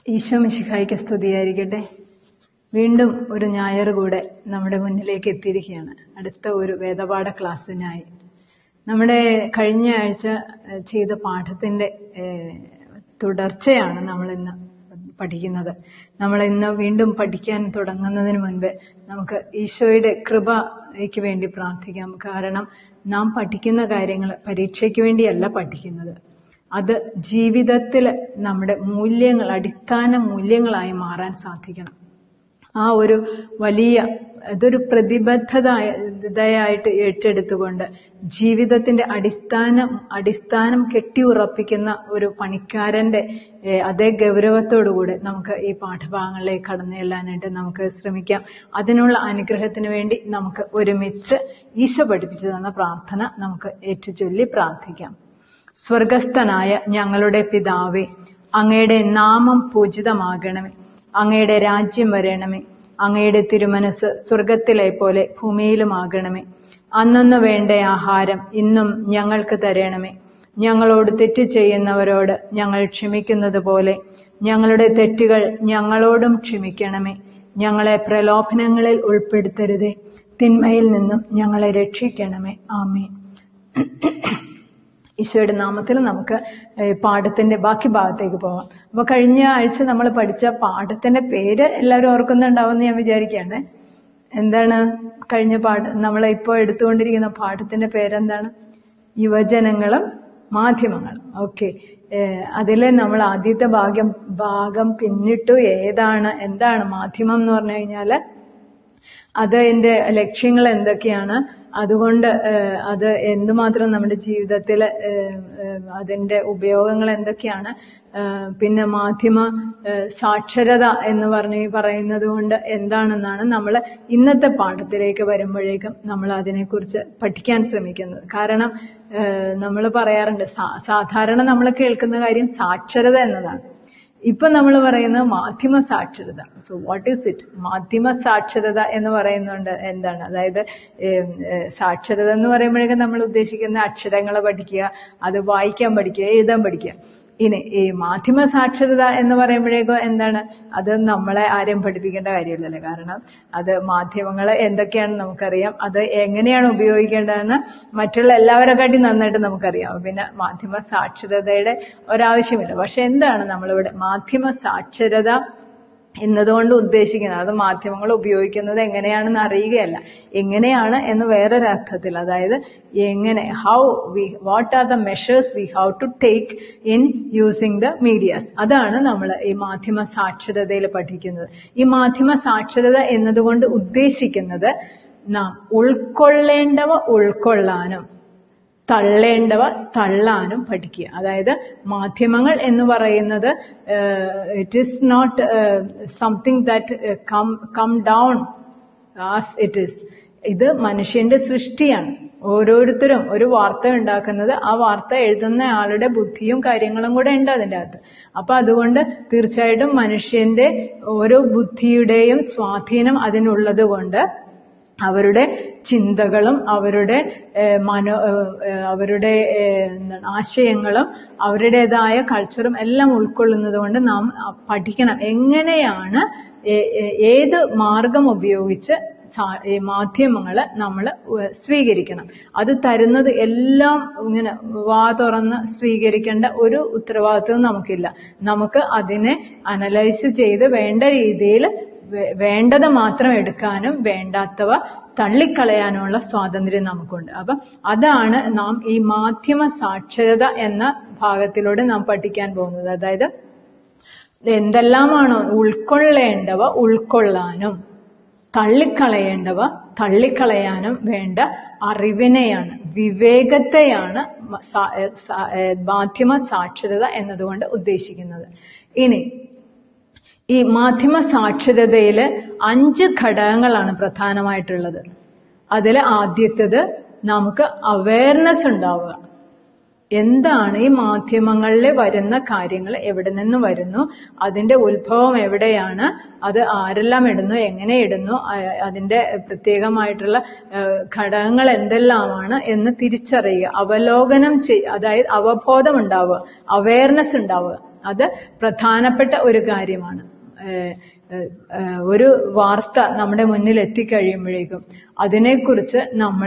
ഈശോ മിശിഹായിക്ക് സ്തുതിയായിരിക്കട്ടെ വീണ്ടും ഒരു ഞായർ കൂടെ നമ്മുടെ മുന്നിലേക്ക് എത്തിയിരിക്കുകയാണ് അടുത്ത ഒരു വേദപാഠ ക്ലാസ്സിനായി നമ്മുടെ കഴിഞ്ഞ ആഴ്ച ഏഹ്, ചെയ്ത പാഠത്തിൻ്റെ ഏഹ്, തുടർച്ചയാണ് നമ്മൾ ഇന്ന് പഠിക്കുന്നത് നമ്മൾ ഇന്ന് വീണ്ടും പഠിക്കാൻ തുടങ്ങുന്നതിന് മുൻപ് നമുക്ക് ഈശോയുടെ കൃപയ്ക്ക് വേണ്ടി പ്രാർത്ഥിക്കാം കാരണം നാം പഠിക്കുന്ന കാര്യങ്ങൾ പരീക്ഷയ്ക്ക് വേണ്ടിയല്ല പഠിക്കുന്നത് അത് ജീവിതത്തിൽ നമ്മുടെ മൂല്യങ്ങൾ അടിസ്ഥാന മൂല്യങ്ങളായി മാറാൻ സാധിക്കണം ആ ഒരു വലിയ അതൊരു പ്രതിബദ്ധതയായിട്ട് ഏറ്റെടുത്തുകൊണ്ട് ജീവിതത്തിന്റെ അടിസ്ഥാനം അടിസ്ഥാനം കെട്ടിയുറപ്പിക്കുന്ന ഒരു പണിക്കാരന്റെ ഏഹ്, അതേ ഗൗരവത്തോടുകൂടെ നമുക്ക് ഈ പാഠഭാഗങ്ങളിലേക്ക് കടന്നു ചെല്ലാനായിട്ട് നമുക്ക് ശ്രമിക്കാം അതിനുള്ള അനുഗ്രഹത്തിന് വേണ്ടി നമുക്ക് ഒരുമിച്ച് ഈശോ പഠിപ്പിച്ചു തന്ന പ്രാർത്ഥന നമുക്ക് ഏറ്റുചൊല്ലി പ്രാർത്ഥിക്കാം സ്വർഗസ്ഥനായ ഞങ്ങളുടെ പിതാവേ അങ്ങയുടെ നാമം പൂജിതമാകണമേ അങ്ങയുടെ രാജ്യം വരണമേ അങ്ങയുടെ തിരുമനസ് സ്വർഗത്തിലെ പോലെ ഭൂമിയിലുമാകണമേ അന്നന്ന് വേണ്ട ആഹാരം ഇന്നും ഞങ്ങൾക്ക് തരണമേ ഞങ്ങളോട് തെറ്റ് ചെയ്യുന്നവരോട് ഞങ്ങൾ ക്ഷമിക്കുന്നത് പോലെ ഞങ്ങളുടെ തെറ്റുകൾ ഞങ്ങളോടും ക്ഷമിക്കണമേ ഞങ്ങളെ പ്രലോഭനങ്ങളിൽ ഉൾപ്പെടുത്തരുതേ തിന്മയിൽ നിന്നും ഞങ്ങളെ രക്ഷിക്കണമേ ആമേ ഈശോയുടെ നാമത്തിൽ നമുക്ക് ഏഹ്, പാഠത്തിന്റെ ബാക്കി ഭാഗത്തേക്ക് പോകാം അപ്പൊ കഴിഞ്ഞ ആഴ്ച നമ്മൾ പഠിച്ച പാഠത്തിന്റെ പേര് എല്ലാവരും ഓർക്കുന്നുണ്ടാവുമെന്ന് ഞാൻ വിചാരിക്കുകയാണ് എന്താണ് കഴിഞ്ഞ പാഠ നമ്മൾ ഇപ്പോൾ എടുത്തുകൊണ്ടിരിക്കുന്ന പാഠത്തിന്റെ പേരെന്താണ് യുവജനങ്ങളും മാധ്യമങ്ങളും ഓക്കെ അതിൽ നമ്മൾ ആദ്യത്തെ ഭാഗം ഭാഗം പിന്നിട്ടു ഏതാണ് എന്താണ് മാധ്യമം എന്ന് പറഞ്ഞു കഴിഞ്ഞാൽ അത് എൻ്റെ ലക്ഷ്യങ്ങൾ എന്തൊക്കെയാണ് അതുകൊണ്ട് ഏഹ്, അത് എന്തുമാത്രം നമ്മുടെ ജീവിതത്തിൽ അതിൻ്റെ ഉപയോഗങ്ങൾ എന്തൊക്കെയാണ് ഏഹ്, പിന്നെ മാധ്യമ ഏഹ്, സാക്ഷരത എന്ന് പറഞ്ഞ് പറയുന്നത് കൊണ്ട് എന്താണെന്നാണ് നമ്മൾ ഇന്നത്തെ പാഠത്തിലേക്ക് വരുമ്പോഴേക്കും നമ്മൾ അതിനെക്കുറിച്ച് പഠിക്കാൻ ശ്രമിക്കുന്നത് കാരണം നമ്മൾ പറയാറുണ്ട് സാ- സാധാരണ നമ്മൾ കേൾക്കുന്ന കാര്യം സാക്ഷരത എന്നതാണ് ഇപ്പൊ നമ്മൾ പറയുന്നത് മാധ്യമ സാക്ഷരത സോ വാട്ട് ഈസ് ഇറ്റ് മാധ്യമ സാക്ഷരത എന്ന് പറയുന്നുണ്ട് എന്താണ് അതായത് ഏം, ഏ, സാക്ഷരത എന്ന് പറയുമ്പോഴേക്കും നമ്മൾ ഉദ്ദേശിക്കുന്ന അക്ഷരങ്ങൾ പഠിക്കുക അത് വായിക്കാൻ പഠിക്കുക എഴുതാൻ പഠിക്കുക ഇനി ഈ മാധ്യമ സാക്ഷരത എന്ന് പറയുമ്പോഴേക്കും എന്താണ് അത് നമ്മളെ ആരെയും പഠിപ്പിക്കേണ്ട കാര്യമില്ലല്ലോ കാരണം അത് മാധ്യമങ്ങൾ എന്തൊക്കെയാണെന്ന് നമുക്കറിയാം അത് എങ്ങനെയാണ് ഉപയോഗിക്കേണ്ടതെന്ന് മറ്റുള്ള എല്ലാവരെക്കാട്ടി നന്നായിട്ട് നമുക്കറിയാം പിന്നെ മാധ്യമ സാക്ഷരതയുടെ ഒരാവശ്യമില്ല പക്ഷെ എന്താണ് നമ്മളിവിടെ മാധ്യമ സാക്ഷരത എന്നതുകൊണ്ട് ഉദ്ദേശിക്കുന്നത് അത് മാധ്യമങ്ങൾ ഉപയോഗിക്കുന്നത് എങ്ങനെയാണെന്ന് അറിയുകയല്ല എങ്ങനെയാണ് എന്ന് വേറൊരു അർത്ഥത്തിൽ അതായത് എങ്ങനെ how we what are the measures we how to take in using the medias അതാണ് നമ്മൾ ഈ മാധ്യമ സാക്ഷരതയിൽ പഠിക്കുന്നത് ഈ മാധ്യമ സാക്ഷരത എന്നതുകൊണ്ട് ഉദ്ദേശിക്കുന്നത് നാം ഉൾക്കൊള്ളേണ്ടവ ഉൾക്കൊള്ളാനും തള്ളേണ്ടവ തള്ളാനും പഠിക്കുക അതായത് മാധ്യമങ്ങൾ എന്ന് പറയുന്നത് it is not something that come come down as it is ഇത് മനുഷ്യന്റെ സൃഷ്ടിയാണ് ഓരോരുത്തരും ഒരു വാർത്ത ഉണ്ടാക്കുന്നത് ആ വാർത്ത എഴുതുന്ന ആളുടെ ബുദ്ധിയും കാര്യങ്ങളും കൂടെ ഉണ്ട് അതിൻ്റെ അകത്ത് അപ്പൊ അതുകൊണ്ട് തീർച്ചയായിട്ടും മനുഷ്യന്റെ ഓരോ ബുദ്ധിയുടെയും സ്വാധീനം അതിനുള്ളത് കൊണ്ട് അവരുടെ ചിന്തകളും അവരുടെ ഏഹ്, മനോ ഏഹ്, ഏഹ്, അവരുടെ ഏഹ്, എന്താണ് ആശയങ്ങളും അവരുടേതായ കൾച്ചറും എല്ലാം ഉൾക്കൊള്ളുന്നത് കൊണ്ട് നാം അ- പഠിക്കണം എങ്ങനെയാണ് ഏ- ഏ- ഏത് മാർഗം ഉപയോഗിച്ച് സാ- ഈ മാധ്യമങ്ങള് നമ്മൾ സ്വീകരിക്കണം അത് തരുന്നത് എല്ലാം ഇങ്ങനെ വാ തുറന്ന് സ്വീകരിക്കേണ്ട ഒരു ഉത്തരവാദിത്വം നമുക്കില്ല നമുക്ക് അതിനെ അനലൈസ് ചെയ്ത് വേണ്ട രീതിയിൽ വേ- വേണ്ടത് മാത്രം എടുക്കാനും വേണ്ടാത്തവ തള്ളിക്കളയാനുമുള്ള സ്വാതന്ത്ര്യം നമുക്കുണ്ട് അപ്പം അതാണ് നാം ഈ മാധ്യമ സാക്ഷരത എന്ന ഭാഗത്തിലൂടെ നാം പഠിക്കാൻ പോകുന്നത് അതായത് എന്തെല്ലാമാണോ ഉൾക്കൊള്ളേണ്ടവ ഉൾക്കൊള്ളാനും തള്ളിക്കളയേണ്ടവ തള്ളിക്കളയാനും വേണ്ട അറിവിനെയാണ് വിവേകത്തെയാണ് മ- സാ- ഏ, സാ- ഏ, മാധ്യമ സാക്ഷരത എന്നതുകൊണ്ട് ഉദ്ദേശിക്കുന്നത് ഇനി ഈ മാധ്യമ സാക്ഷരതയിൽ അഞ്ച് ഘടകങ്ങളാണ് പ്രധാനമായിട്ടുള്ളത് അതിൽ ആദ്യത്തേത് നമുക്ക് അവയർനെസ് ഉണ്ടാവുക എന്താണ് ഈ മാധ്യമങ്ങളിൽ വരുന്ന കാര്യങ്ങൾ എവിടെ നിന്ന് വരുന്നു അതിന്റെ ഉത്ഭവം എവിടെയാണ് അത് ആരെല്ലാം ഇടുന്നു എങ്ങനെ ഇടുന്നു അ- അതിന്റെ പ്രത്യേകമായിട്ടുള്ള ഏഹ്, ഘടകങ്ങൾ എന്തെല്ലാമാണ് എന്ന് തിരിച്ചറിയുക അവലോകനം ചെയ് അതായത് അവബോധം ഉണ്ടാവുക അവയർനെസ് ഉണ്ടാവുക അത് പ്രധാനപ്പെട്ട ഒരു കാര്യമാണ് ഏഹ് ഏഹ് ഏഹ് ഒരു വാർത്ത നമ്മുടെ മുന്നിൽ എത്തിക്കഴിയുമ്പോഴേക്കും അതിനെക്കുറിച്ച് നമ്മൾ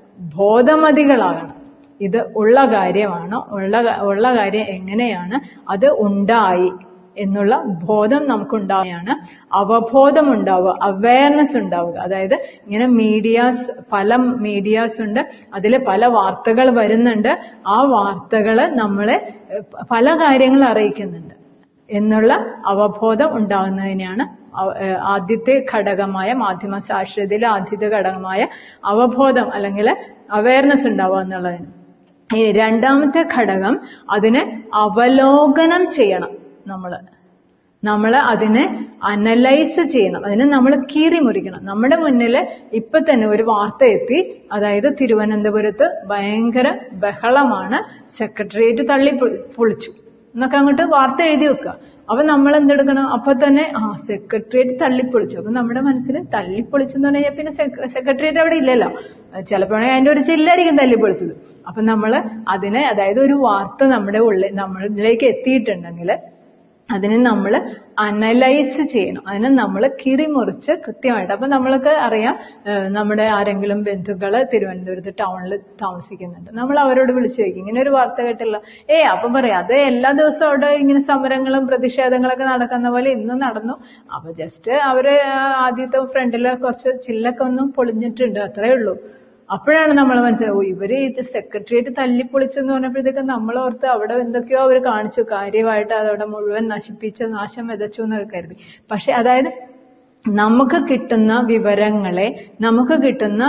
ബോധമതികളാകണം ഇത് ഉള്ള കാര്യമാണ് ഉള്ള ക- ഉള്ള കാര്യം എങ്ങനെയാണ് അത് ഉണ്ടായി എന്നുള്ള ബോധം നമുക്കുണ്ടാവുകയാണ് അവബോധം ഉണ്ടാവുക അവയർനെസ് ഉണ്ടാവുക അതായത് ഇങ്ങനെ മീഡിയാസ് പല മീഡിയാസ് ഉണ്ട് അതിൽ പല വാർത്തകൾ വരുന്നുണ്ട് ആ വാർത്തകൾ നമ്മളെ ഏഹ്, പല കാര്യങ്ങൾ അറിയിക്കുന്നുണ്ട് എന്നുള്ള അവബോധം ഉണ്ടാകുന്നതിനെയാണ് അവ- ഏഹ് ആദ്യത്തെ ഘടകമായ മാധ്യമ സാക്ഷരതയിലെ ആദ്യത്തെ ഘടകമായ അവബോധം അല്ലെങ്കിൽ അവയർനെസ് ഉണ്ടാവുക എന്നുള്ളതിന് ഈ രണ്ടാമത്തെ ഘടകം അതിനെ അവലോകനം ചെയ്യണം നമ്മൾ നമ്മൾ അതിനെ അനലൈസ് ചെയ്യണം അതിനെ നമ്മൾ കീറി മുറിക്കണം നമ്മുടെ മുന്നിൽ ഇപ്പൊ തന്നെ ഒരു വാർത്ത എത്തി അതായത് തിരുവനന്തപുരത്ത് ഭയങ്കര ബഹളമാണ് സെക്രട്ടേറിയറ്റ് തള്ളി പൊ- പൊളിച്ചു എന്നൊക്കെ അങ്ങോട്ട് വാർത്ത എഴുതി വെക്കുക അപ്പൊ നമ്മൾ എന്തെടുക്കണം അപ്പൊ തന്നെ ആ സെക്രട്ടേറിയറ്റ് തള്ളിപ്പൊളിച്ചു അപ്പൊ നമ്മുടെ മനസ്സിൽ തള്ളിപ്പൊളിച്ചു എന്ന് പറഞ്ഞാൽ പിന്നെ സെക്രട്ടേറിയറ്റ് അവിടെ ഇല്ലല്ലോ ചിലപ്പോഴാണെങ്കിൽ അതിന്റെ ഒരു ചില്ലായിരിക്കും തല്ലിപ്പൊളിച്ചത് അപ്പൊ നമ്മൾ അതിനെ അതായത് ഒരു വാർത്ത നമ്മുടെ ഉള്ളിൽ നമ്മളിലേക്ക് എത്തിയിട്ടുണ്ടെങ്കിൽ അതിനെ നമ്മൾ അനലൈസ് ചെയ്യണം അതിനെ നമ്മൾ കിറിമുറിച്ച് കൃത്യമായിട്ട് അപ്പം നമ്മൾക്ക് അറിയാം ഏഹ് നമ്മുടെ ആരെങ്കിലും ബന്ധുക്കൾ തിരുവനന്തപുരത്ത് ടൗണിൽ താമസിക്കുന്നുണ്ട് നമ്മൾ അവരോട് വിളിച്ചു ചോദിക്കും ഇങ്ങനെ ഒരു വാർത്ത കേട്ടില്ല ഏ അപ്പം പറയാം അത് എല്ലാ ദിവസവും അവിടെ ഇങ്ങനെ സമരങ്ങളും പ്രതിഷേധങ്ങളൊക്കെ നടക്കുന്ന പോലെ ഇന്നും നടന്നു അപ്പൊ ജസ്റ്റ് അവര് ആ ആദ്യത്തെ ഫ്രണ്ടില് കുറച്ച് ചില്ലൊക്കെ ഒന്നും പൊളിഞ്ഞിട്ടുണ്ട് അത്രേ ഉള്ളൂ അപ്പോഴാണ് നമ്മൾ മനസ്സിലാവും ഓ ഇവര് ഇത് സെക്രട്ടേറിയറ്റ് തല്ലിപ്പൊളിച്ചെന്ന് പറഞ്ഞപ്പോഴത്തേക്ക് നമ്മൾ ഓർത്ത് അവിടെ എന്തൊക്കെയോ അവർ കാണിച്ചു കാര്യമായിട്ട് അതവിടെ മുഴുവൻ നശിപ്പിച്ച് നാശം വിതച്ചു എന്നൊക്കെ കരുതി പക്ഷെ അതായത് നമുക്ക് കിട്ടുന്ന വിവരങ്ങളെ നമുക്ക് കിട്ടുന്ന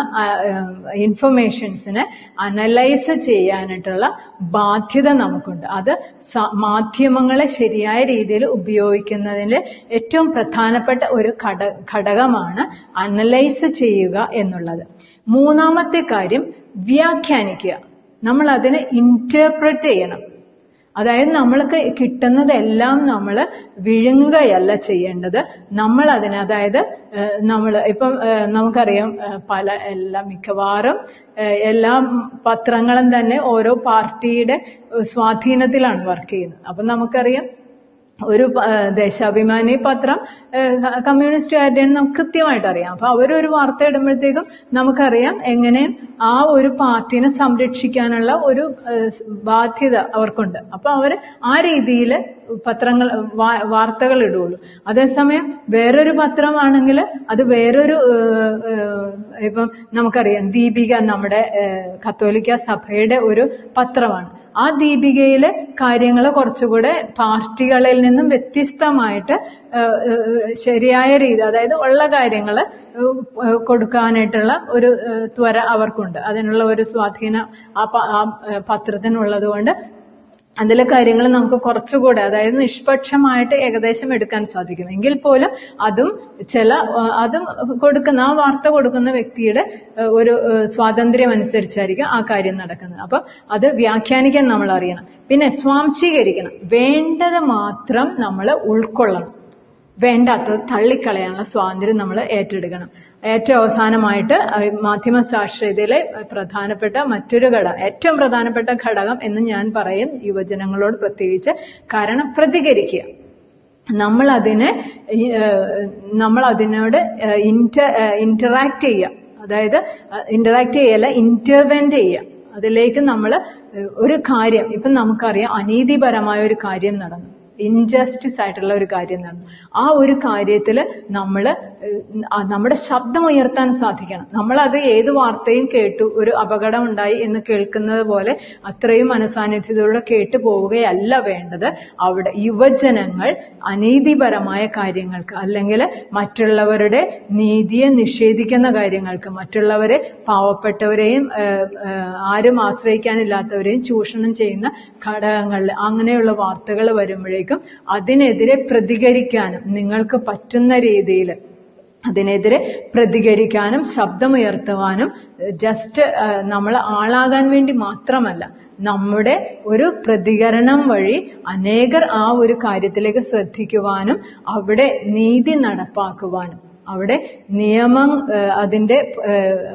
ഇൻഫർമേഷൻസിനെ അനലൈസ് ചെയ്യാനായിട്ടുള്ള ബാധ്യത നമുക്കുണ്ട് അത് സ- മാധ്യമങ്ങളെ ശരിയായ രീതിയിൽ ഉപയോഗിക്കുന്നതിൽ ഏറ്റവും പ്രധാനപ്പെട്ട ഒരു ഘട ഘടകമാണ് അനലൈസ് ചെയ്യുക എന്നുള്ളത് മൂന്നാമത്തെ കാര്യം വ്യാഖ്യാനിക്കുക നമ്മൾ അതിനെ ഇന്റർപ്രറ്റ് ചെയ്യണം അതായത് നമ്മൾക്ക് കിട്ടുന്നതെല്ലാം നമ്മൾ വിഴുങ്ങുകയല്ല ചെയ്യേണ്ടത് നമ്മൾ അതിന് അതായത് നമ്മൾ ഇപ്പം ഏഹ്, നമുക്കറിയാം ഏഹ്, പല എല്ലാ മിക്കവാറും ഏഹ്, എല്ലാ പത്രങ്ങളും തന്നെ ഓരോ പാർട്ടിയുടെ ഏഹ്, സ്വാധീനത്തിലാണ് വർക്ക് ചെയ്യുന്നത് അപ്പം നമുക്കറിയാം ഒരു പ- ഏഹ് ദേശാഭിമാനി പത്രം ഏഹ് കമ്മ്യൂണിസ്റ്റുകാരുടെയാണ് നമുക്ക് കൃത്യമായിട്ട് അറിയാം അപ്പൊ അവരൊരു വാർത്ത ഇടുമ്പോഴത്തേക്കും നമുക്കറിയാം എങ്ങനെ ആ ഒരു പാർട്ടിനെ സംരക്ഷിക്കാനുള്ള ഒരു ഏഹ് സ് ബാധ്യത അവർക്കുണ്ട് അപ്പൊ അവർ ആ രീതിയിൽ പത്രങ്ങൾ വാ- വാർത്തകൾ ഇടുകയുള്ളൂ അതേസമയം വേറൊരു പത്രമാണെങ്കിൽ അത് വേറൊരു ഏഹ്, ഏഹ്, ഇപ്പം നമുക്കറിയാം ദീപിക നമ്മുടെ ഏഹ്, കത്തോലിക്ക സഭയുടെ ഒരു പത്രമാണ് ആ ദീപികയിലെ കാര്യങ്ങൾ കുറച്ചുകൂടെ പാർട്ടികളിൽ നിന്നും വ്യത്യസ്തമായിട്ട് ഏഹ്, ഏഹ്, ശരിയായ രീതി അതായത് ഉള്ള കാര്യങ്ങൾ കൊടുക്കാനായിട്ടുള്ള ഒരു ഏഹ്, ത്വര അവർക്കുണ്ട് അതിനുള്ള ഒരു സ്വാധീനം ആ പ- ആ ഏഹ്, പത്രത്തിനുള്ളത് കൊണ്ട് അതിലെ കാര്യങ്ങൾ നമുക്ക് കുറച്ചുകൂടെ അതായത് നിഷ്പക്ഷമായിട്ട് ഏകദേശം എടുക്കാൻ സാധിക്കും എങ്കിൽ പോലും അതും ചില ആ, അതും കൊടുക്കുന്ന ആ വാർത്ത കൊടുക്കുന്ന വ്യക്തിയുടെ ഏഹ്, ഒരു ഏഹ്, സ്വാതന്ത്ര്യം അനുസരിച്ചായിരിക്കും ആ കാര്യം നടക്കുന്നത് അപ്പൊ അത് വ്യാഖ്യാനിക്കാൻ നമ്മൾ അറിയണം പിന്നെ സ്വാംശീകരിക്കണം വേണ്ടത് മാത്രം നമ്മൾ ഉൾക്കൊള്ളണം വേണ്ടാത്തത് തള്ളിക്കളയാനുള്ള സ്വാതന്ത്ര്യം നമ്മൾ ഏറ്റെടുക്കണം ഏറ്റവും അവസാനമായിട്ട് അഹ് മാധ്യമ സാക്ഷരതയിലെ പ്രധാനപ്പെട്ട മറ്റൊരു ഘടകം ഏറ്റവും പ്രധാനപ്പെട്ട ഘടകം എന്ന് ഞാൻ പറയും യുവജനങ്ങളോട് പ്രത്യേകിച്ച് കാരണം പ്രതികരിക്കുക നമ്മൾ അതിനെ ഈ, ഏഹ്, നമ്മൾ അതിനോട് ഇന്റർ ഇന്ററാക്ട് ചെയ്യുക അതായത് ഇന്ററാക്ട് ചെയ്യല്ല ഇന്റർവെന്റ് ചെയ്യുക അതിലേക്ക് നമ്മൾ ഒരു കാര്യം ഇപ്പം നമുക്കറിയാം അനീതിപരമായ ഒരു കാര്യം നടന്നു ഇൻജസ്റ്റിസ് ആയിട്ടുള്ള ഒരു കാര്യം നടന്നു ആ ഒരു കാര്യത്തിൽ നമ്മൾ നമ്മുടെ ശബ്ദം ഉയർത്താൻ സാധിക്കണം നമ്മളത് ഏത് വാർത്തയും കേട്ടു ഒരു അപകടം ഉണ്ടായി എന്ന് കേൾക്കുന്നത് പോലെ അത്രയും മനസാന്നിധ്യത്തോടെ കേട്ടു പോവുകയല്ല വേണ്ടത് അവിടെ യുവജനങ്ങൾ അനീതിപരമായ കാര്യങ്ങൾക്ക് അല്ലെങ്കിൽ മറ്റുള്ളവരുടെ നീതിയെ നിഷേധിക്കുന്ന കാര്യങ്ങൾക്ക് മറ്റുള്ളവരെ പാവപ്പെട്ടവരെയും ഏഹ്, ഏഹ്, ആരും ആശ്രയിക്കാനില്ലാത്തവരെയും ചൂഷണം ചെയ്യുന്ന ഘടകങ്ങളിൽ അങ്ങനെയുള്ള വാർത്തകൾ വരുമ്പോഴേക്കും അതിനെതിരെ പ്രതികരിക്കാനും നിങ്ങൾക്ക് പറ്റുന്ന രീതിയിൽ അതിനെതിരെ പ്രതികരിക്കാനും ശബ്ദമുയർത്തുവാനും ജസ്റ്റ് നമ്മൾ ആളാകാൻ വേണ്ടി മാത്രമല്ല നമ്മുടെ ഒരു പ്രതികരണം വഴി അനേകർ ആ ഒരു കാര്യത്തിലേക്ക് ശ്രദ്ധിക്കുവാനും അവിടെ നീതി നടപ്പാക്കുവാനും അവിടെ നിയമം ഏഹ്, അതിൻ്റെ ഏഹ്, ഏഹ്,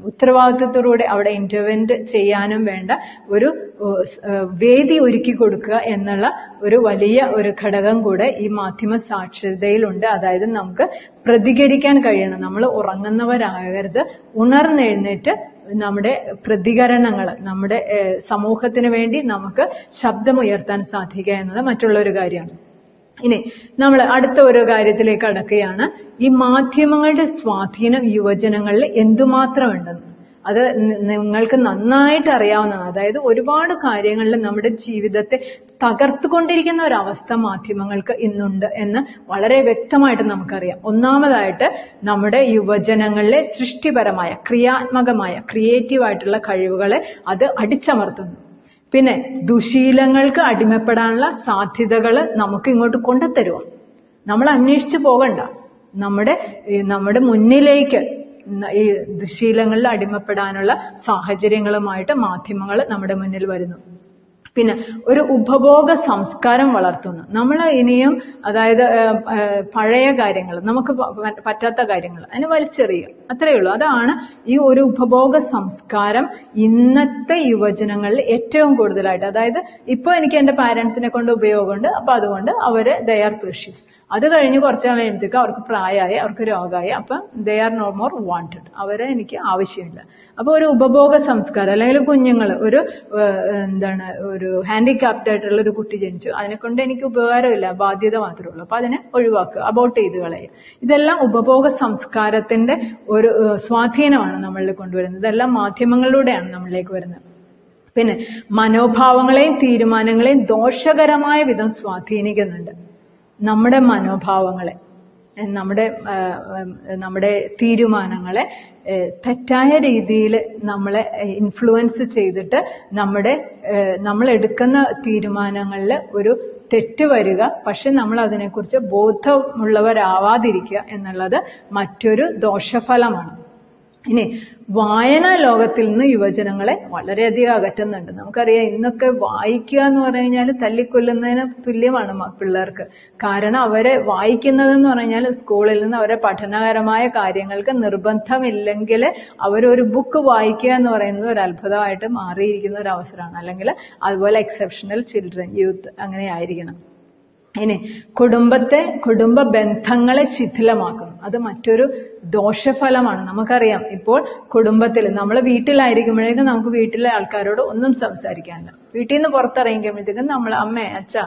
ഉത്തരവാദിത്വത്തോടെ അവിടെ ഇന്റർവെന്റ് ചെയ്യാനും വേണ്ട ഒരു ഏഹ്, സ്- ഏഹ്, വേദി ഒരുക്കി കൊടുക്കുക എന്നുള്ള ഒരു വലിയ ഒരു ഘടകം കൂടെ ഈ മാധ്യമ സാക്ഷരതയിലുണ്ട് അതായത് നമുക്ക് പ്രതികരിക്കാൻ കഴിയണം നമ്മൾ ഉറങ്ങുന്നവരാകരുത് ഉണർന്നെഴുന്നേറ്റ് നമ്മുടെ പ്രതികരണങ്ങൾ നമ്മുടെ ഏഹ്, സമൂഹത്തിന് വേണ്ടി നമുക്ക് ശബ്ദമുയർത്താൻ സാധിക്കുക എന്നത് മറ്റുള്ള ഒരു കാര്യമാണ് ഇനി നമ്മൾ അടുത്ത ഒരു കാര്യത്തിലേക്ക് കടക്കുകയാണ് ഈ മാധ്യമങ്ങളുടെ സ്വാധീനം യുവജനങ്ങളിൽ എന്തുമാത്രം ഉണ്ടെന്ന് അത് നി- നിങ്ങൾക്ക് നന്നായിട്ട് അറിയാവുന്നതാണ് അതായത് ഒരുപാട് കാര്യങ്ങളിൽ നമ്മുടെ ജീവിതത്തെ തകർത്തുകൊണ്ടിരിക്കുന്ന ഒരവസ്ഥ മാധ്യമങ്ങൾക്ക് ഇന്നുണ്ട് എന്ന് വളരെ വ്യക്തമായിട്ട് നമുക്കറിയാം ഒന്നാമതായിട്ട് നമ്മുടെ യുവജനങ്ങളിലെ സൃഷ്ടിപരമായ ക്രിയാത്മകമായ ക്രിയേറ്റീവ് ആയിട്ടുള്ള കഴിവുകളെ അത് അടിച്ചമർത്തുന്നു പിന്നെ ദുശീലങ്ങൾക്ക് അടിമപ്പെടാനുള്ള സാധ്യതകൾ നമുക്ക് ഇങ്ങോട്ട് കൊണ്ടുതരുക നമ്മൾ അന്വേഷിച്ചു പോകണ്ട നമ്മുടെ ഈ നമ്മുടെ മുന്നിലേക്ക് ന- ഈ ദുശീലങ്ങളിൽ അടിമപ്പെടാനുള്ള സാഹചര്യങ്ങളുമായിട്ട് മാധ്യമങ്ങൾ നമ്മുടെ മുന്നിൽ വരുന്നു പിന്നെ ഒരു ഉപഭോഗ സംസ്കാരം വളർത്തുന്നു നമ്മൾ ഇനിയും അതായത് ഏഹ്, ഏഹ്, പഴയ കാര്യങ്ങൾ നമുക്ക് പ- പ- പറ്റാത്ത കാര്യങ്ങൾ അതിന് വലിച്ചെറിയുക അത്രയേ ഉള്ളൂ അതാണ് ഈ ഒരു ഉപഭോഗ സംസ്കാരം ഇന്നത്തെ യുവജനങ്ങളിൽ ഏറ്റവും കൂടുതലായിട്ട് അതായത് ഇപ്പോൾ എനിക്ക് എൻ്റെ പാരൻസിനെ കൊണ്ട് ഉപയോഗമുണ്ട് അപ്പൊ അതുകൊണ്ട് അവര് ദേ ആർ പ്രഷ്യസ് അത് കഴിഞ്ഞ് കുറച്ച് നാൾ കഴിയുമ്പോഴത്തേക്ക് അവർക്ക് പ്രായമായി അവർക്ക് രോഗമായി അപ്പം they are no more wanted അവരെ എനിക്ക് ആവശ്യമില്ല അപ്പോൾ ഒരു ഉപഭോഗ സംസ്കാരം അല്ലെങ്കിൽ കുഞ്ഞുങ്ങൾ ഒരു ഏഹ്, എന്താണ് ഒരു ഹാൻഡിക്യാപ്ഡ് ആയിട്ടുള്ള ഒരു കുട്ടി ജനിച്ചു അതിനെ കൊണ്ട് എനിക്ക് ഉപകാരമില്ല ബാധ്യത മാത്രമേ ഉള്ളൂ അപ്പൊ അതിനെ ഒഴിവാക്കുക അബോട്ട് ചെയ്ത് കളയുക ഇതെല്ലാം ഉപഭോഗ സംസ്കാരത്തിന്റെ ഒരു ഏഹ്, സ്വാധീനമാണ് നമ്മളിൽ കൊണ്ടുവരുന്നത് ഇതെല്ലാം മാധ്യമങ്ങളിലൂടെയാണ് നമ്മളിലേക്ക് വരുന്നത് പിന്നെ മനോഭാവങ്ങളെയും തീരുമാനങ്ങളെയും ദോഷകരമായ വിധം സ്വാധീനിക്കുന്നുണ്ട് നമ്മുടെ മനോഭാവങ്ങളെ ഏഹ് നമ്മുടെ ആഹ്, ഉം, നമ്മുടെ തീരുമാനങ്ങളെ ഏഹ്, തെറ്റായ രീതിയിൽ നമ്മളെ ഇൻഫ്ലുവൻസ് ചെയ്തിട്ട് നമ്മുടെ ഏഹ്, നമ്മൾ എടുക്കുന്ന തീരുമാനങ്ങളിൽ ഒരു തെറ്റ് വരിക പക്ഷെ നമ്മൾ അതിനെക്കുറിച്ച് ബോധമുള്ളവരാവാതിരിക്കുക എന്നുള്ളത് മറ്റൊരു ദോഷഫലമാണ് ഇനി വായനാ ലോകത്തിൽ നിന്ന് യുവജനങ്ങളെ വളരെയധികം അകറ്റുന്നുണ്ട് നമുക്കറിയാം ഇന്നൊക്കെ വായിക്കുക എന്ന് പറഞ്ഞു കഴിഞ്ഞാൽ തല്ലിക്കൊല്ലുന്നതിന് തുല്യമാണ് മ- പിള്ളേർക്ക് കാരണം അവരെ വായിക്കുന്നതെന്ന് പറഞ്ഞാൽ സ്കൂളിൽ നിന്ന് അവരെ പഠനകരമായ കാര്യങ്ങൾക്ക് നിർബന്ധമില്ലെങ്കിൽ അവരൊരു ബുക്ക് വായിക്കുക എന്ന് പറയുന്നത് ഒരു അത്ഭുതമായിട്ട് മാറിയിരിക്കുന്ന ഒരു അവസരമാണ് അല്ലെങ്കിൽ അതുപോലെ എക്സെപ്ഷണൽ ചിൽഡ്രൻ യൂത്ത് അങ്ങനെ ആയിരിക്കണം ഇനി കുടുംബത്തെ കുടുംബ ബന്ധങ്ങളെ ശിഥിലമാക്കുന്നു അത് മറ്റൊരു ദോഷഫലമാണ് നമുക്കറിയാം ഇപ്പോൾ കുടുംബത്തിൽ നമ്മൾ വീട്ടിലായിരിക്കുമ്പോഴേക്കും നമുക്ക് വീട്ടിലെ ആൾക്കാരോട് ഒന്നും സംസാരിക്കാനില്ല വീട്ടിൽ നിന്ന് പുറത്തിറങ്ങിക്കുമ്പോഴത്തേക്കും നമ്മൾ അമ്മ അച്ഛ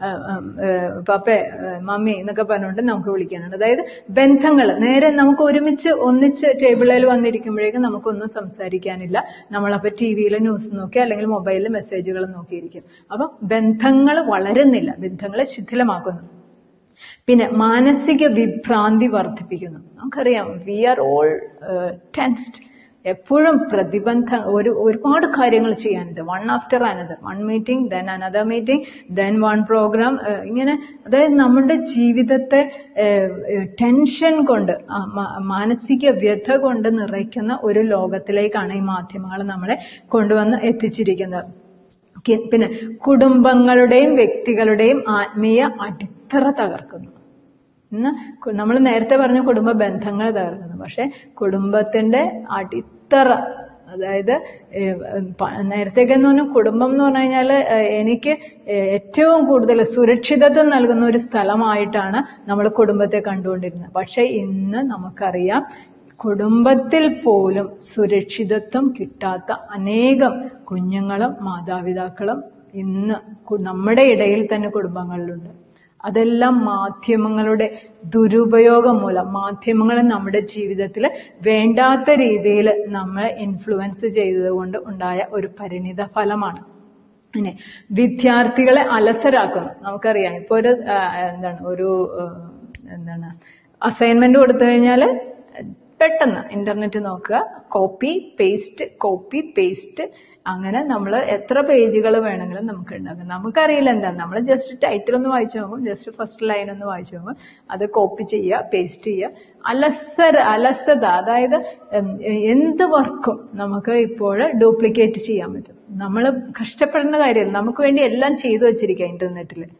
പപ്പേ മമ്മി എന്നൊക്കെ പറഞ്ഞുകൊണ്ട് നമുക്ക് വിളിക്കാനുണ്ട് അതായത് ബന്ധങ്ങൾ നേരെ നമുക്ക് ഒരുമിച്ച് ഒന്നിച്ച് ടേബിളിൽ വന്നിരിക്കുമ്പോഴേക്കും നമുക്കൊന്നും സംസാരിക്കാനില്ല നമ്മളപ്പോൾ ടി വിയിൽ ന്യൂസ് നോക്കി അല്ലെങ്കിൽ മൊബൈലിൽ മെസ്സേജുകൾ നോക്കിയിരിക്കും അപ്പം ബന്ധങ്ങൾ വളരുന്നില്ല ബന്ധങ്ങളെ ശിഥിലമാക്കുന്നു പിന്നെ മാനസിക വിഭ്രാന്തി വർദ്ധിപ്പിക്കുന്നു നമുക്കറിയാം വി ആർ ഓൾ ടെൻസ്ഡ് എപ്പോഴും പ്രതിബന്ധ ഒരു ഒരുപാട് കാര്യങ്ങൾ ചെയ്യാനുണ്ട് one after another one meeting then another meeting then one programme ഇങ്ങനെ അതായത് നമ്മുടെ ജീവിതത്തെ ടെൻഷൻ കൊണ്ട് ആ, മ- മാനസിക വ്യഥ കൊണ്ട് നിറയ്ക്കുന്ന ഒരു ലോകത്തിലേക്കാണ് ഈ മാധ്യമങ്ങൾ നമ്മളെ കൊണ്ടുവന്ന് എത്തിച്ചിരിക്കുന്നത് കി- പിന്നെ കുടുംബങ്ങളുടെയും വ്യക്തികളുടെയും ആത്മീയ അടിത്തറ തകർക്കുന്നു ഇന്ന് നമ്മൾ നേരത്തെ പറഞ്ഞ കുടുംബ ബന്ധങ്ങൾ തകർക്കുന്നു പക്ഷെ കുടുംബത്തിന്റെ അടിത്തറ അതായത് ഏഹ്, പ- നേരത്തേക്ക് എന്ന് പറഞ്ഞാൽ കുടുംബം എന്ന് പറഞ്ഞു കഴിഞ്ഞാൽ എനിക്ക് ഏറ്റവും കൂടുതൽ സുരക്ഷിതത്വം നൽകുന്ന ഒരു സ്ഥലമായിട്ടാണ് നമ്മൾ കുടുംബത്തെ കണ്ടുകൊണ്ടിരുന്നത് പക്ഷെ ഇന്ന് നമുക്കറിയാം കുടുംബത്തിൽ പോലും സുരക്ഷിതത്വം കിട്ടാത്ത അനേകം കുഞ്ഞുങ്ങളും മാതാപിതാക്കളും ഇന്ന് കു- നമ്മുടെ ഇടയിൽ തന്നെ കുടുംബങ്ങളിലുണ്ട് അതെല്ലാം മാധ്യമങ്ങളുടെ ദുരുപയോഗം മൂലം മാധ്യമങ്ങൾ നമ്മുടെ ജീവിതത്തിൽ വേണ്ടാത്ത രീതിയിൽ നമ്മളെ ഇൻഫ്ലുവൻസ് ചെയ്തതുകൊണ്ട് ഉണ്ടായ ഒരു പരിണിത ഫലമാണ് പിന്നെ വിദ്യാർത്ഥികളെ അലസരാക്കുന്നു നമുക്കറിയാം ഇപ്പോൾ ഒരു ആ, എന്താണ് ഒരു ആ, എന്താണ് അസൈൻമെന്റ് കൊടുത്തു കഴിഞ്ഞാൽ പെട്ടെന്ന് ഇന്റർനെറ്റ് നോക്കുക കോപ്പി പേസ്റ്റ് കോപ്പി പേസ്റ്റ് അങ്ങനെ നമ്മൾ എത്ര പേജുകൾ വേണമെങ്കിലും നമുക്ക് ഉണ്ടാക്കാം നമുക്കറിയില്ല എന്താണ് നമ്മൾ ജസ്റ്റ് ടൈറ്റിൽ ഒന്ന് വായിച്ചു നോക്കും ജസ്റ്റ് ഫസ്റ്റ് ലൈൻ ഒന്ന് വായിച്ചു നോക്കും അത് കോപ്പി ചെയ്യുക പേസ്റ്റ് ചെയ്യുക അലസര അലസത അതായത് ഉം, എന്ത് വർക്കും നമുക്ക് ഇപ്പോൾ ഡ്യൂപ്ലിക്കേറ്റ് ചെയ്യാൻ പറ്റും നമ്മൾ കഷ്ടപ്പെടേണ്ട കാര്യമില്ല നമുക്ക് വേണ്ടി എല്ലാം ചെയ്തു വെച്ചിരിക്കുക ഇന്റർനെറ്റിൽ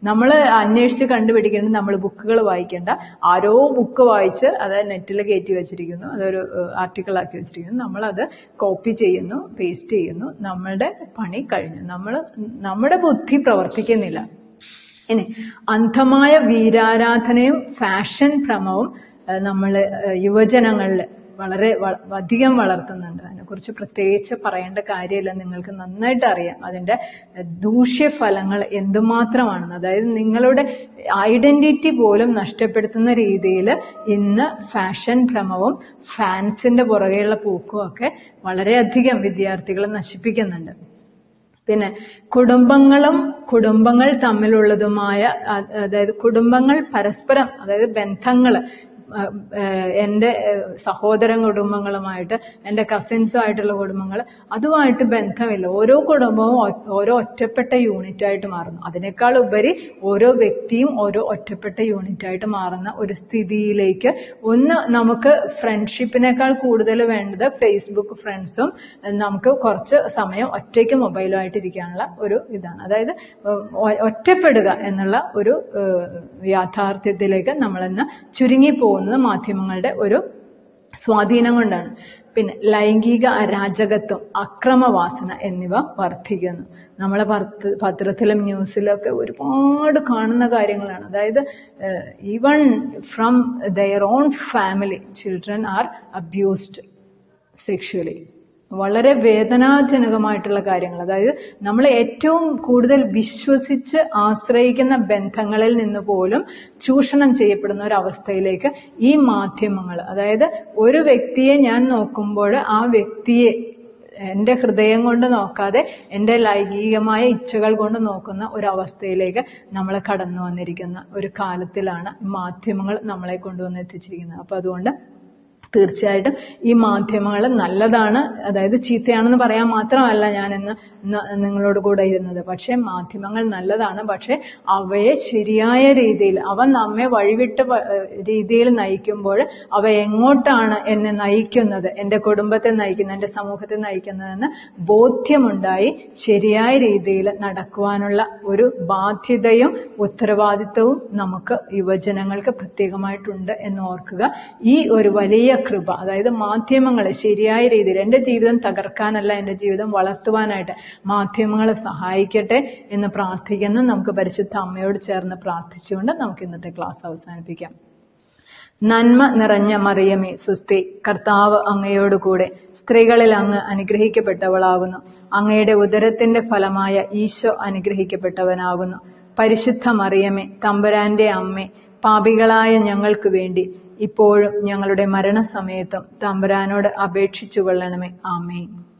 നമ്മൾ അന്വേഷിച്ച് കണ്ടുപിടിക്കേണ്ടത് നമ്മൾ ബുക്കുകൾ വായിക്കേണ്ട ആരോ ബുക്ക് വായിച്ച് അത് നെറ്റിൽ കയറ്റി വെച്ചിരിക്കുന്നു അതൊരു ആർട്ടിക്കിൾ ആക്കി വെച്ചിരിക്കുന്നു നമ്മളത് കോപ്പി ചെയ്യുന്നു പേസ്റ്റ് ചെയ്യുന്നു നമ്മളുടെ പണി കഴിഞ്ഞു നമ്മൾ നമ്മുടെ ബുദ്ധി പ്രവർത്തിക്കുന്നില്ല ഇനി അന്ധമായ വീരാരാധനയും ഫാഷൻ ഭ്രമവും നമ്മൾ യുവജനങ്ങളിൽ വളരെ വ- അധികം വളർത്തുന്നുണ്ട് അതിനെക്കുറിച്ച് പ്രത്യേകിച്ച് പറയേണ്ട കാര്യമില്ല നിങ്ങൾക്ക് നന്നായിട്ട് അറിയാം അതിൻ്റെ ദൂഷ്യഫലങ്ങൾ എന്തുമാത്രമാണെന്ന് അതായത് നിങ്ങളുടെ ഐഡന്റിറ്റി പോലും നഷ്ടപ്പെടുത്തുന്ന രീതിയിൽ ഇന്ന് ഫാഷൻ ഭ്രമവും ഫാൻസിന്റെ പുറകെയുള്ള പോക്കും ഒക്കെ വളരെയധികം വിദ്യാർത്ഥികളെ നശിപ്പിക്കുന്നുണ്ട് പിന്നെ കുടുംബങ്ങളും കുടുംബങ്ങൾ തമ്മിലുള്ളതുമായ അ- അതായത് കുടുംബങ്ങൾ പരസ്പരം അതായത് ബന്ധങ്ങൾ എൻ്റെ സഹോദരൻ കുടുംബങ്ങളുമായിട്ട് എൻ്റെ കസിൻസുമായിട്ടുള്ള കുടുംബങ്ങൾ അതുമായിട്ട് ബന്ധമില്ല ഓരോ കുടുംബവും ഒ- ഓരോ ഒറ്റപ്പെട്ട യൂണിറ്റ് ആയിട്ട് മാറുന്നു അതിനേക്കാൾ ഉപരി ഓരോ വ്യക്തിയും ഓരോ ഒറ്റപ്പെട്ട യൂണിറ്റ് ആയിട്ട് മാറുന്ന ഒരു സ്ഥിതിയിലേക്ക് ഒന്ന് നമുക്ക് ഫ്രണ്ട്ഷിപ്പിനേക്കാൾ കൂടുതൽ വേണ്ടത് ഫേസ്ബുക്ക് ഫ്രണ്ട്സും നമുക്ക് കുറച്ച് സമയം ഒറ്റയ്ക്ക് മൊബൈലുമായിട്ട് ഇരിക്കാനുള്ള ഒരു ഇതാണ് അതായത് ഒ- ഒറ്റപ്പെടുക എന്നുള്ള ഒരു ഏഹ്, യാഥാർത്ഥ്യത്തിലേക്ക് നമ്മളിന്ന് ചുരുങ്ങിപ്പോകുന്നത് മാധ്യമങ്ങളുടെ ഒരു സ്വാധീനം കൊണ്ടാണ് പിന്നെ ലൈംഗിക അരാജകത്വം അക്രമവാസന എന്നിവ വർദ്ധിക്കുന്നു നമ്മളെ പത്ര പത്രത്തിലും ന്യൂസിലൊക്കെ ഒരുപാട് കാണുന്ന കാര്യങ്ങളാണ് അതായത് even from their own family children are abused sexually വളരെ വേദനാജനകമായിട്ടുള്ള കാര്യങ്ങൾ അതായത് നമ്മൾ ഏറ്റവും കൂടുതൽ വിശ്വസിച്ച് ആശ്രയിക്കുന്ന ബന്ധങ്ങളിൽ നിന്ന് പോലും ചൂഷണം ചെയ്യപ്പെടുന്ന ഒരു അവസ്ഥയിലേക്ക് ഈ മാധ്യമങ്ങൾ അതായത് ഒരു വ്യക്തിയെ ഞാൻ നോക്കുമ്പോൾ ആ വ്യക്തിയെ എൻ്റെ ഹൃദയം കൊണ്ട് നോക്കാതെ എൻ്റെ ലൈംഗികമായ ഇച്ഛകൾ കൊണ്ട് നോക്കുന്ന ഒരു അവസ്ഥയിലേക്ക് നമ്മൾ കടന്നു വന്നിരിക്കുന്ന ഒരു കാലത്തിലാണ് മാധ്യമങ്ങൾ നമ്മളെ കൊണ്ടുവന്ന് എത്തിച്ചിരിക്കുന്നത് അപ്പോൾ അതുകൊണ്ട് തീർച്ചയായിട്ടും ഈ മാധ്യമങ്ങൾ നല്ലതാണ് അതായത് ചീത്തയാണെന്ന് പറയാൻ മാത്രമല്ല ഞാൻ ഇന്ന് ഇന്ന് നിങ്ങളോട് കൂടെ ഇരുന്നത് പക്ഷേ മാധ്യമങ്ങൾ നല്ലതാണ് പക്ഷേ അവയെ ശരിയായ രീതിയിൽ അവ നമ്മെ വഴിവിട്ട വ- ഏഹ് രീതിയിൽ നയിക്കുമ്പോൾ അവ എങ്ങോട്ടാണ് എന്നെ നയിക്കുന്നത് എൻ്റെ കുടുംബത്തെ നയിക്കുന്നത് എൻ്റെ സമൂഹത്തെ നയിക്കുന്നതെന്ന് ബോധ്യമുണ്ടായി ശരിയായ രീതിയിൽ നടക്കുവാനുള്ള ഒരു ബാധ്യതയും ഉത്തരവാദിത്വവും നമുക്ക് യുവജനങ്ങൾക്ക് പ്രത്യേകമായിട്ടുണ്ട് എന്ന് ഓർക്കുക ഈ ഒരു വലിയ കൃപ അതായത് മാധ്യമങ്ങൾ ശരിയായ രീതിയിൽ എൻ്റെ ജീവിതം തകർക്കാനല്ല എൻ്റെ ജീവിതം വളർത്തുവാനായിട്ട് മാധ്യമങ്ങളെ സഹായിക്കട്ടെ എന്ന് പ്രാർത്ഥിക്കുന്നു നമുക്ക് പരിശുദ്ധ അമ്മയോട് ചേർന്ന് പ്രാർത്ഥിച്ചുകൊണ്ട് നമുക്ക് ഇന്നത്തെ ക്ലാസ് അവസാനിപ്പിക്കാം നന്മ നിറഞ്ഞ മറിയമേ സുസ്തി കർത്താവ് അങ്ങയോടുകൂടെ സ്ത്രീകളിൽ അങ്ങ് അനുഗ്രഹിക്കപ്പെട്ടവളാകുന്നു അങ്ങയുടെ ഉദരത്തിന്റെ ഫലമായ ഈശോ അനുഗ്രഹിക്കപ്പെട്ടവനാകുന്നു പരിശുദ്ധ മറിയമേ തമ്പുരാന്റെ അമ്മേ പാപികളായ ഞങ്ങൾക്ക് വേണ്ടി ഇപ്പോഴും ഞങ്ങളുടെ മരണസമയത്തും തമ്പുരാനോട് അപേക്ഷിച്ചു കൊള്ളണമേ ആമേൻ